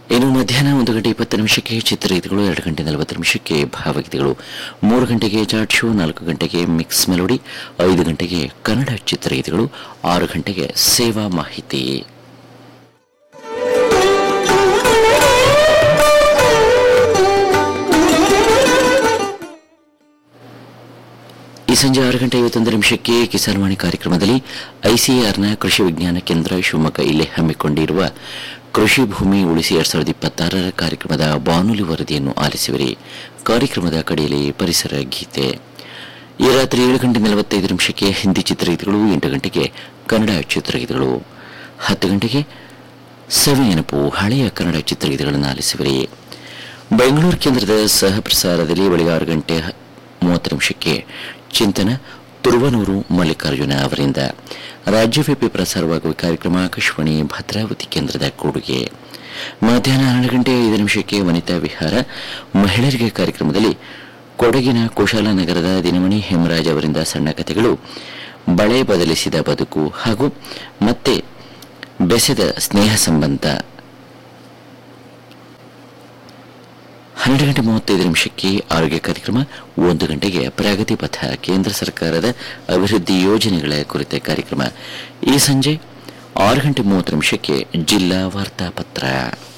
ಇನ್ನು ಮಧ್ಯಾಹ್ನ ಒಂದು ಗಂಟೆ ಇಪ್ಪತ್ತು ನಿಮಿಷಕ್ಕೆ ಚಿತ್ರಗೀತೆಗಳು ಎರಡು ಗಂಟೆ ನಲವತ್ತು ನಿಮಿಷಕ್ಕೆ ಭಾವಗೀತೆಗಳು ಮೂರು ಗಂಟೆಗೆ ಚಾಟ್ ಶೋ ನಾಲ್ಕು ಗಂಟೆಗೆ ಮಿಕ್ಸ್ ಮೆಲೋಡಿ ಐದು ಗಂಟೆಗೆ ಕನ್ನಡ ಚಿತ್ರಗೀತೆಗಳು ಆರು ಗಂಟೆಗೆ ಸೇವಾ ಮಾಹಿತಿ ಈ ಸಂಜೆ ಆರು ಗಂಟೆ ಐವತ್ತೊಂದು ನಿಮಿಷಕ್ಕೆ ಕಿಸಾನ್ವಾಣಿ ಕಾರ್ಯಕ್ರಮದಲ್ಲಿ ಐಸಿಆರ್ನ ಕೃಷಿ ವಿಜ್ಞಾನ ಕೇಂದ್ರ ಶಿವಮೊಗ್ಗ ಇಲ್ಲಿ ಹಮ್ಮಿಕೊಂಡಿರುವ ಕೃಷಿ ಭೂಮಿ ಉಳಿಸಿ ಎರಡ್ ಸಾವಿರದ ಇಪ್ಪತ್ತಾರರ ಕಾರ್ಯಕ್ರಮದ ಬಾನುಲಿ ವರದಿಯನ್ನು ಆಲಿಸುವಿರಿ ಕಾರ್ಯಕ್ರಮದ ಕಡೆಯಲ್ಲಿ ಪರಿಸರ ಗೀತೆ ಈ ರಾತ್ರಿ ಏಳು ಗಂಟೆ ನಲವತ್ತೈದು ನಿಮಿಷಕ್ಕೆ ಹಿಂದಿ ಚಿತ್ರಗೀತೆಗಳು ಎಂಟು ಗಂಟೆಗೆ ಕನ್ನಡ ಚಿತ್ರಗೀತೆಗಳು ಹತ್ತು ಗಂಟೆಗೆ ಸವಿ ನೆನಪು ಹಳೆಯ ಕನ್ನಡ ಚಿತ್ರಗೀತೆಗಳನ್ನು ಆಲಿಸುವಿರಿ ಬೆಂಗಳೂರು ಕೇಂದ್ರದ ಸಹ ಪ್ರಸಾರದಲ್ಲಿ ಬೆಳಗ್ಗೆ ಆರು ಗಂಟೆ ಮೂವತ್ತು ನಿಮಿಷಕ್ಕೆ ಚಿಂತನ ತುರುವನೂರು ಮಲ್ಲಿಕಾರ್ಜುನ ಅವರಿಂದ ರಾಜ್ಯವ್ಯಾಪಿ ಪ್ರಸಾರವಾಗುವ ಕಾರ್ಯಕ್ರಮ ಆಕಾಶವಾಣಿ ಭದ್ರಾವತಿ ಕೇಂದ್ರದ ಕೊಡುಗೆ ಮಧ್ಯಾಹ್ನ ಹನ್ನೆರಡು ಗಂಟೆ ಐದು ನಿಮಿಷಕ್ಕೆ ವನಿತಾ ವಿಹಾರ ಮಹಿಳೆಯರಿಗೆ ಕಾರ್ಯಕ್ರಮದಲ್ಲಿ ಕೊಡಗಿನ ಕುಶಾಲನಗರದ ದಿನಮಣಿ ಹೇಮರಾಜ್ ಅವರಿಂದ ಸಣ್ಣ ಕಥೆಗಳು ಬಳೆ ಬದಲಿಸಿದ ಬದುಕು ಹಾಗೂ ಮತ್ತೆ ಬೆಸೆದ ಸ್ನೇಹ ಸಂಬಂಧ ಹನ್ನೆರಡು ಗಂಟೆ ಮೂವತ್ತೈದು ನಿಮಿಷಕ್ಕೆ ಆರೋಗ್ಯ ಕಾರ್ಯಕ್ರಮ ಒಂದು ಗಂಟೆಗೆ ಪ್ರಗತಿ ಪಥ ಕೇಂದ್ರ ಸರ್ಕಾರದ ಅಭಿವೃದ್ಧಿ ಯೋಜನೆಗಳ ಕುರಿತ ಕಾರ್ಯಕ್ರಮ ಈ ಸಂಜೆ ಆರು ಗಂಟೆ ಮೂವತ್ತು ನಿಮಿಷಕ್ಕೆ ಜಿಲ್ಲಾ ವಾರ್ತಾಪತ್ರ